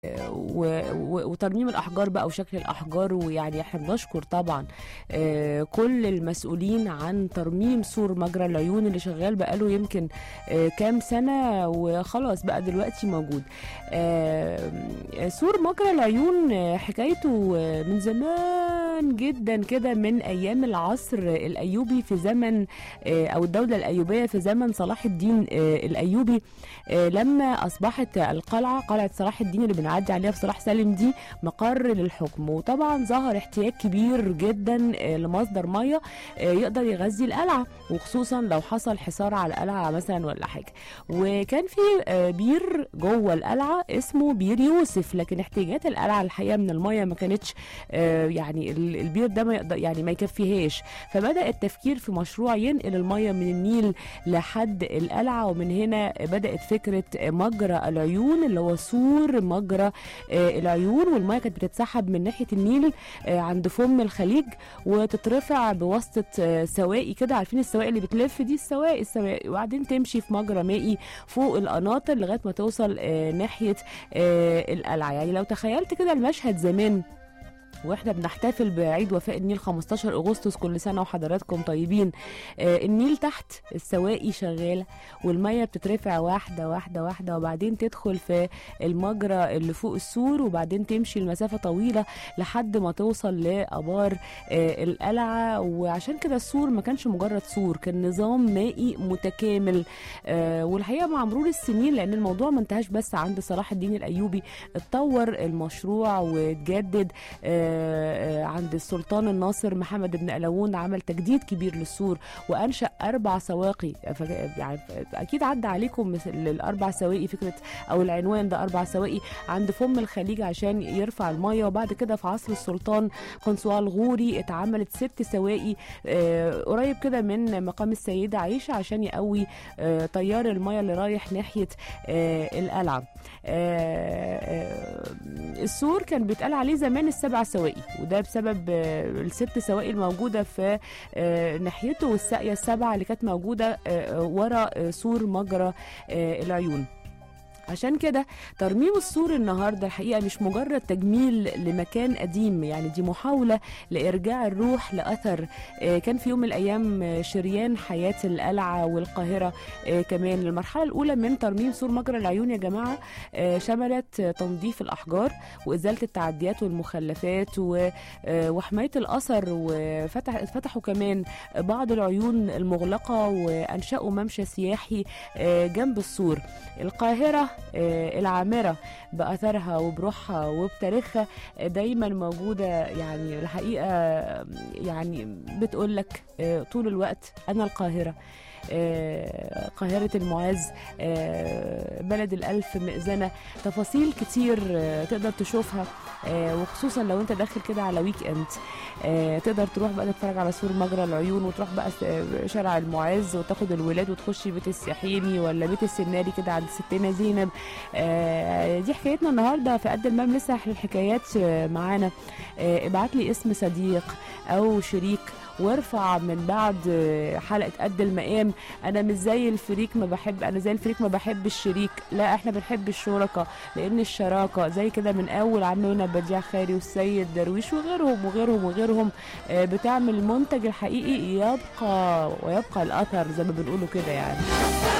و- و- وترميم الاحجار بقى وشكل الاحجار ويعني احنا بنشكر طبعا آه، كل المسؤولين عن ترميم سور مجرى العيون اللي شغال بقاله يمكن آه، كام سنه وخلاص بقى دلوقتي موجود آه، سور مجرى العيون آه، حكايته آه، من زمان جدا كده من ايام العصر الايوبي في زمن آه، او الدوله الايوبيه في زمن صلاح الدين آه، الايوبي آه، لما اصبحت القلعه قلعه صلاح الدين اللي بنعدي عليها في صلاح سالم دي مقر للحكم وطبعا ظهر احتياج كبير جدا آه، لمصدر ميه آه، يقدر يغذي القلعه وخصوصا لو حصل حصار على القلعه مثلا ولا حاجه وكان في آه، بير جوه القلعه اسمه بير يوسف لكن احتياجات القلعه الحقيقه من الميه ما كانتش آه، يعني ال- البير ده ما يقدر يعني ما يكفيهاش فبدا التفكير في مشروع ينقل الميه من النيل لحد القلعه ومن هنا بدات فكره مجرى العيون اللي هو سور مجرى آه، العيون والميه كانت بتتسحب من ناحيه النيل آه، عند فم الخليج وتترفع بواسطه آه، سواقي كده عارفين السواقي اللي بتلف دي السواقي السواقي وبعدين تمشي في مجرى مائي فوق القناطر لغايه ما توصل آه، ناحيه آه، القلعه يعني لو تخيلت كده المشهد زمان واحنا بنحتفل بعيد وفاء النيل 15 اغسطس كل سنه وحضراتكم طيبين آه النيل تحت السواقي شغاله والميه بتترفع واحده واحده واحده وبعدين تدخل في المجرى اللي فوق السور وبعدين تمشي المسافه طويله لحد ما توصل لابار آه القلعه وعشان كده السور ما كانش مجرد سور كان نظام مائي متكامل آه والحقيقه مع مرور السنين لان الموضوع ما انتهاش بس عند صلاح الدين الايوبي اتطور المشروع واتجدد آه، آه، عند السلطان الناصر محمد بن قلاوون عمل تجديد كبير للسور وانشا اربع سواقي ف- يعني اكيد عدى عليكم مثل الاربع سواقي فكره او العنوان ده اربع سواقي عند فم الخليج عشان يرفع الميه وبعد كده في عصر السلطان قنصوة الغوري اتعملت ست سواقي آه، قريب كده من مقام السيده عائشه عشان يقوي آه، تيار الميه اللي رايح ناحيه آه، القلعه آه، آه، السور كان بيتقال عليه زمان السبع سواقي وده بسبب آه، الست سواقي الموجوده في آه، ناحيته والساقيه السبعه اللي كانت موجوده آه، آه، ورا آه، سور مجرى آه، العيون عشان كده ترميم السور النهارده الحقيقه مش مجرد تجميل لمكان قديم يعني دي محاوله لارجاع الروح لاثر آه، كان في يوم من الايام آه، شريان حياه القلعه والقاهره آه، كمان المرحله الاولى من ترميم سور مجرى العيون يا جماعه آه، شملت آه، تنظيف الاحجار وازاله التعديات والمخلفات و- آه، وحمايه الاثر وفتح فتحوا كمان بعض العيون المغلقه وانشاوا ممشى سياحي آه، جنب السور القاهره آه، العامره باثرها وبروحها وبتاريخها آه، دايما موجوده يعني الحقيقه آه، يعني بتقول لك طول الوقت انا القاهره آه، قاهرة المعز آه، بلد الألف مئذنة تفاصيل كتير آه، تقدر تشوفها آه، وخصوصا لو انت داخل كده على ويك اند آه، تقدر تروح بقى تتفرج على سور مجرى العيون وتروح بقى س- شارع المعز وتاخد الولاد وتخش بيت السحيمي ولا بيت السناري كده عند ستنا زينب آه، دي حكايتنا النهارده في قد المام لسه الحكايات آه، معانا آه، ابعت لي اسم صديق او شريك وارفع من بعد آه، حلقه قد المقام انا مش زي الفريق ما بحب انا زي الفريق ما بحب الشريك لا احنا بنحب الشركاء لان الشراكه زي كده من اول عنونا بديع خيري والسيد درويش وغيرهم وغيرهم وغيرهم آه، بتعمل المنتج الحقيقي يبقى ويبقى الاثر زي ما بنقوله كده يعني